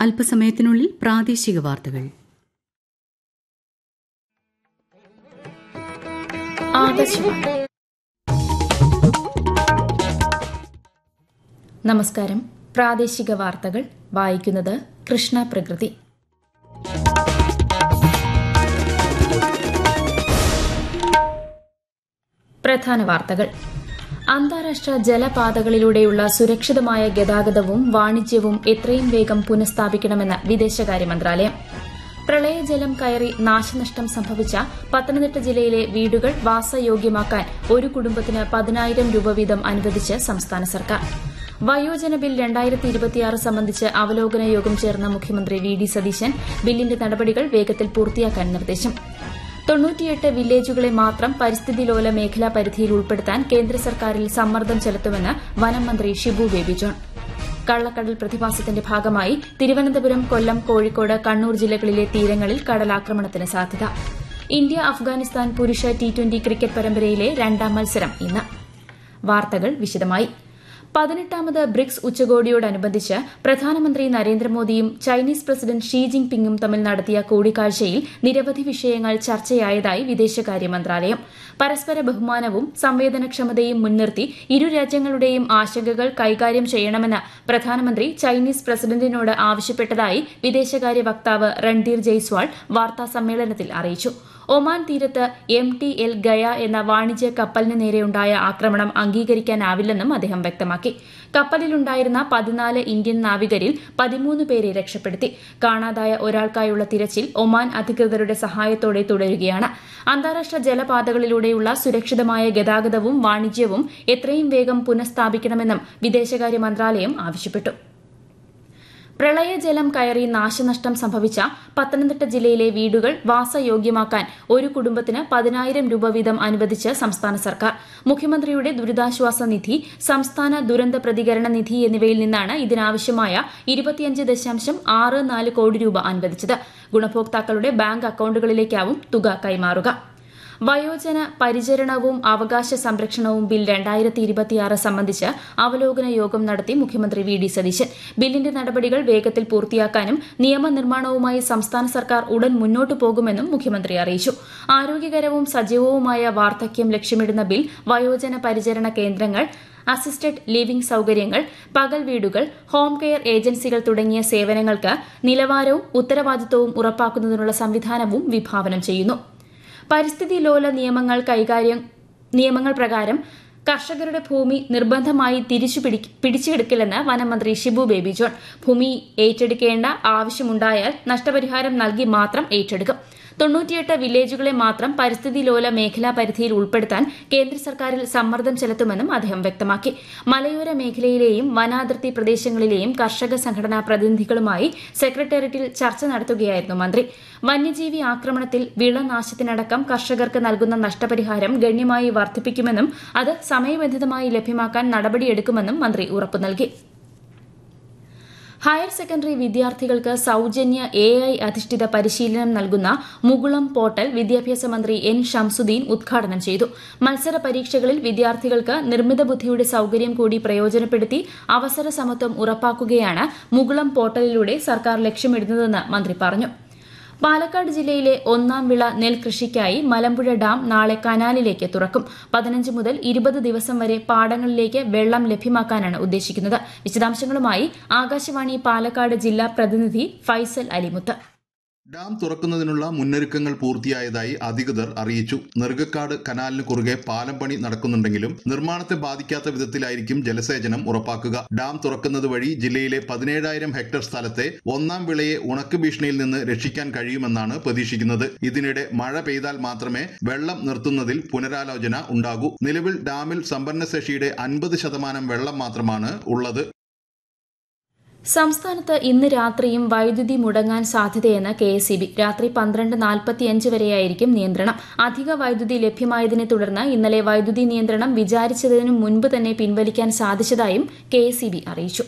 അല്പസമയത്തിനുള്ളിൽ പ്രാദേശിക വാർത്തകൾ ആകാശവാണി നമസ്കാരം പ്രാദേശിക വാർത്തകൾ വായിക്കുന്നത് കൃഷ്ണ പ്രകൃതി പ്രധാന വാർത്തകൾ അന്താരാഷ്ട്ര ജലപാതകളിലൂടെയുള്ള സുരക്ഷിതമായ ഗതാഗതവും വാണിജ്യവും എത്രയും വേഗം പുനഃസ്ഥാപിക്കണമെന്ന് വിദേശകാര്യ മന്ത്രാലയം പ്രളയജലം കയറി നാശനഷ്ടം സംഭവിച്ച പത്തനംതിട്ട ജില്ലയിലെ വീടുകൾ വാസയോഗ്യമാക്കാൻ ഒരു കുടുംബത്തിന് പതിനായിരം രൂപ വീതം അനുവദിച്ച് സംസ്ഥാന സർക്കാർ വയോജന ബിൽ രണ്ടായിരത്തി ഇരുപത്തിയാറ് സംബന്ധിച്ച് അവലോകന യോഗം ചേർന്ന മുഖ്യമന്ത്രി വി ഡി സതീശൻ ബില്ലിന്റെ നടപടികൾ വേഗത്തിൽ പൂർത്തിയാക്കാൻ നിർദ്ദേശം തൊണ്ണൂറ്റിയെട്ട് വില്ലേജുകളെ മാത്രം പരിസ്ഥിതി ലോല മേഖലാ പരിധിയിൽ ഉൾപ്പെടുത്താൻ കേന്ദ്ര സർക്കാരിൽ സമ്മർദ്ദം ചെലുത്തുമെന്ന് വനം മന്ത്രി ഷിബു ബേബി ജോൺ കള്ളക്കടൽ പ്രതിഭാസത്തിന്റെ ഭാഗമായി തിരുവനന്തപുരം കൊല്ലം കോഴിക്കോട് കണ്ണൂർ ജില്ലകളിലെ തീരങ്ങളിൽ കടലാക്രമണത്തിന് സാധ്യത ഇന്ത്യ അഫ്ഗാനിസ്ഥാൻ പുരുഷ ടി ട്വന്റി ക്രിക്കറ്റ് പരമ്പരയിലെ രണ്ടാം മത്സരം ഇന്ന് വാർത്തകൾ വിശദമായി പതിനെട്ടാമത് ബ്രിക്സ് ഉച്ചകോടിയോടനുബന്ധിച്ച് പ്രധാനമന്ത്രി നരേന്ദ്രമോദിയും ചൈനീസ് പ്രസിഡന്റ് ഷീ ജിങ് പിങ്ങും തമ്മിൽ നടത്തിയ കൂടിക്കാഴ്ചയിൽ നിരവധി വിഷയങ്ങൾ ചർച്ചയായതായി വിദേശകാര്യ മന്ത്രാലയം പരസ്പര ബഹുമാനവും സംവേദനക്ഷമതയും മുൻനിർത്തി ഇരു രാജ്യങ്ങളുടെയും ആശങ്കകൾ കൈകാര്യം ചെയ്യണമെന്ന് പ്രധാനമന്ത്രി ചൈനീസ് പ്രസിഡന്റിനോട് ആവശ്യപ്പെട്ടതായി വിദേശകാര്യ വക്താവ് രൺധീർ ജയ്സ്വാൾ വാർത്താ സമ്മേളനത്തിൽ അറിയിച്ചു ഒമാൻ തീരത്ത് എം ടി എൽ ഗയ എന്ന വാണിജ്യ കപ്പലിന് നേരെയുണ്ടായ ആക്രമണം അംഗീകരിക്കാനാവില്ലെന്നും അദ്ദേഹം വ്യക്തമാക്കി കപ്പലിലുണ്ടായിരുന്ന പതിനാല് ഇന്ത്യൻ നാവികരിൽ പതിമൂന്ന് പേരെ രക്ഷപ്പെടുത്തി കാണാതായ ഒരാൾക്കായുള്ള തിരച്ചിൽ ഒമാൻ അധികൃതരുടെ സഹായത്തോടെ തുടരുകയാണ് അന്താരാഷ്ട്ര ജലപാതകളിലൂടെയുള്ള സുരക്ഷിതമായ ഗതാഗതവും വാണിജ്യവും എത്രയും വേഗം പുനഃസ്ഥാപിക്കണമെന്നും വിദേശകാര്യ മന്ത്രാലയം ആവശ്യപ്പെട്ടു പ്രളയജലം കയറി നാശനഷ്ടം സംഭവിച്ച പത്തനംതിട്ട ജില്ലയിലെ വീടുകൾ വാസയോഗ്യമാക്കാൻ ഒരു കുടുംബത്തിന് പതിനായിരം രൂപ വീതം അനുവദിച്ച് സംസ്ഥാന സർക്കാർ മുഖ്യമന്ത്രിയുടെ ദുരിതാശ്വാസ നിധി സംസ്ഥാന ദുരന്ത പ്രതികരണ നിധി എന്നിവയിൽ നിന്നാണ് ഇതിനാവശ്യമായ ഇരുപത്തിയഞ്ച് ദശാംശം ആറ് നാല് കോടി രൂപ അനുവദിച്ചത് ഗുണഭോക്താക്കളുടെ ബാങ്ക് അക്കൌണ്ടുകളിലേക്കാവും തുക കൈമാറുക വയോജന പരിചരണവും അവകാശ സംരക്ഷണവും ബിൽ രണ്ടായിരത്തി ഇരുപത്തിയാറ് സംബന്ധിച്ച് അവലോകന യോഗം നടത്തി മുഖ്യമന്ത്രി വി ഡി സതീശൻ ബില്ലിന്റെ നടപടികൾ വേഗത്തിൽ പൂർത്തിയാക്കാനും നിയമനിർമ്മാണവുമായി സംസ്ഥാന സർക്കാർ ഉടൻ മുന്നോട്ടു പോകുമെന്നും മുഖ്യമന്ത്രി അറിയിച്ചു ആരോഗ്യകരവും സജീവവുമായ വാർദ്ധക്യം ലക്ഷ്യമിടുന്ന ബിൽ വയോജന പരിചരണ കേന്ദ്രങ്ങൾ അസിസ്റ്റഡ് ലിവിംഗ് സൌകര്യങ്ങൾ പകൽ വീടുകൾ ഹോം കെയർ ഏജൻസികൾ തുടങ്ങിയ സേവനങ്ങൾക്ക് നിലവാരവും ഉത്തരവാദിത്വവും ഉറപ്പാക്കുന്നതിനുള്ള സംവിധാനവും വിഭാവനം ചെയ്യുന്നു പരിസ്ഥിതി ലോല നിയമങ്ങൾ കൈകാര്യം നിയമങ്ങൾ പ്രകാരം കർഷകരുടെ ഭൂമി നിർബന്ധമായി തിരിച്ചു പിടിച്ചെടുക്കില്ലെന്ന് വനമന്ത്രി ഷിബു ബേബി ജോൺ ഭൂമി ഏറ്റെടുക്കേണ്ട ആവശ്യമുണ്ടായാൽ നഷ്ടപരിഹാരം നൽകി മാത്രം ഏറ്റെടുക്കും തൊണ്ണൂറ്റിയെട്ട് വില്ലേജുകളെ മാത്രം പരിസ്ഥിതി ലോല മേഖലാ പരിധിയിൽ ഉൾപ്പെടുത്താൻ കേന്ദ്ര സർക്കാരിൽ സമ്മർദ്ദം ചെലുത്തുമെന്നും അദ്ദേഹം വ്യക്തമാക്കി മലയോര മേഖലയിലെയും വനാതിർത്തി പ്രദേശങ്ങളിലെയും കർഷക സംഘടനാ പ്രതിനിധികളുമായി സെക്രട്ടേറിയറ്റിൽ ചർച്ച നടത്തുകയായിരുന്നു മന്ത്രി വന്യജീവി ആക്രമണത്തിൽ വിളനാശത്തിനടക്കം കർഷകർക്ക് നൽകുന്ന നഷ്ടപരിഹാരം ഗണ്യമായി വർദ്ധിപ്പിക്കുമെന്നും അത് സമയബന്ധിതമായി ലഭ്യമാക്കാൻ നടപടിയെടുക്കുമെന്നും മന്ത്രി ഉറപ്പു നൽകി ഹയർ സെക്കൻഡറി വിദ്യാർത്ഥികൾക്ക് സൌജന്യ എ ഐ അധിഷ്ഠിത പരിശീലനം നൽകുന്ന മുകുളം പോർട്ടൽ വിദ്യാഭ്യാസ മന്ത്രി എൻ ഷംസുദ്ദീൻ ഉദ്ഘാടനം ചെയ്തു മത്സര പരീക്ഷകളിൽ വിദ്യാർത്ഥികൾക്ക് നിർമ്മിത ബുദ്ധിയുടെ സൌകര്യം കൂടി പ്രയോജനപ്പെടുത്തി അവസര സമത്വം ഉറപ്പാക്കുകയാണ് മുകുളം പോർട്ടലിലൂടെ സർക്കാർ ലക്ഷ്യമിടുന്നതെന്ന് മന്ത്രി പറഞ്ഞു പാലക്കാട് ജില്ലയിലെ ഒന്നാം വിള നെൽകൃഷിക്കായി മലമ്പുഴ ഡാം നാളെ കനാലിലേക്ക് തുറക്കും പതിനഞ്ച് മുതൽ ഇരുപത് ദിവസം വരെ പാടങ്ങളിലേക്ക് വെള്ളം ലഭ്യമാക്കാനാണ് ഉദ്ദേശിക്കുന്നത് വിശദാംശങ്ങളുമായി ആകാശവാണി പാലക്കാട് ജില്ലാ പ്രതിനിധി ഫൈസൽ അലിമുത്ത് ഡാം തുറക്കുന്നതിനുള്ള മുന്നൊരുക്കങ്ങൾ പൂർത്തിയായതായി അധികൃതർ അറിയിച്ചു നെറുകക്കാട് കനാലിന് കുറുകെ പാലം പണി നടക്കുന്നുണ്ടെങ്കിലും നിർമ്മാണത്തെ ബാധിക്കാത്ത വിധത്തിലായിരിക്കും ജലസേചനം ഉറപ്പാക്കുക ഡാം തുറക്കുന്നത് വഴി ജില്ലയിലെ പതിനേഴായിരം ഹെക്ടർ സ്ഥലത്തെ ഒന്നാം വിളയെ ഉണക്ക് ഭീഷണിയിൽ നിന്ന് രക്ഷിക്കാൻ കഴിയുമെന്നാണ് പ്രതീക്ഷിക്കുന്നത് ഇതിനിടെ മഴ പെയ്താൽ മാത്രമേ വെള്ളം നിർത്തുന്നതിൽ പുനരാലോചന ഉണ്ടാകൂ നിലവിൽ ഡാമിൽ സംഭരണശേഷിയുടെ അൻപത് ശതമാനം വെള്ളം മാത്രമാണ് ഉള്ളത് സംസ്ഥാനത്ത് ഇന്ന് രാത്രിയും വൈദ്യുതി മുടങ്ങാൻ സാധ്യതയെന്ന് കെ എസ് ഇ ബി രാത്രി പന്ത്രണ്ട് നാൽപ്പത്തിയഞ്ച് വരെയായിരിക്കും നിയന്ത്രണം അധിക വൈദ്യുതി ലഭ്യമായതിനെ തുടർന്ന് ഇന്നലെ വൈദ്യുതി നിയന്ത്രണം വിചാരിച്ചതിനു മുൻപ് തന്നെ പിൻവലിക്കാൻ സാധിച്ചതായും കെ എസ് ഇ ബി അറിയിച്ചു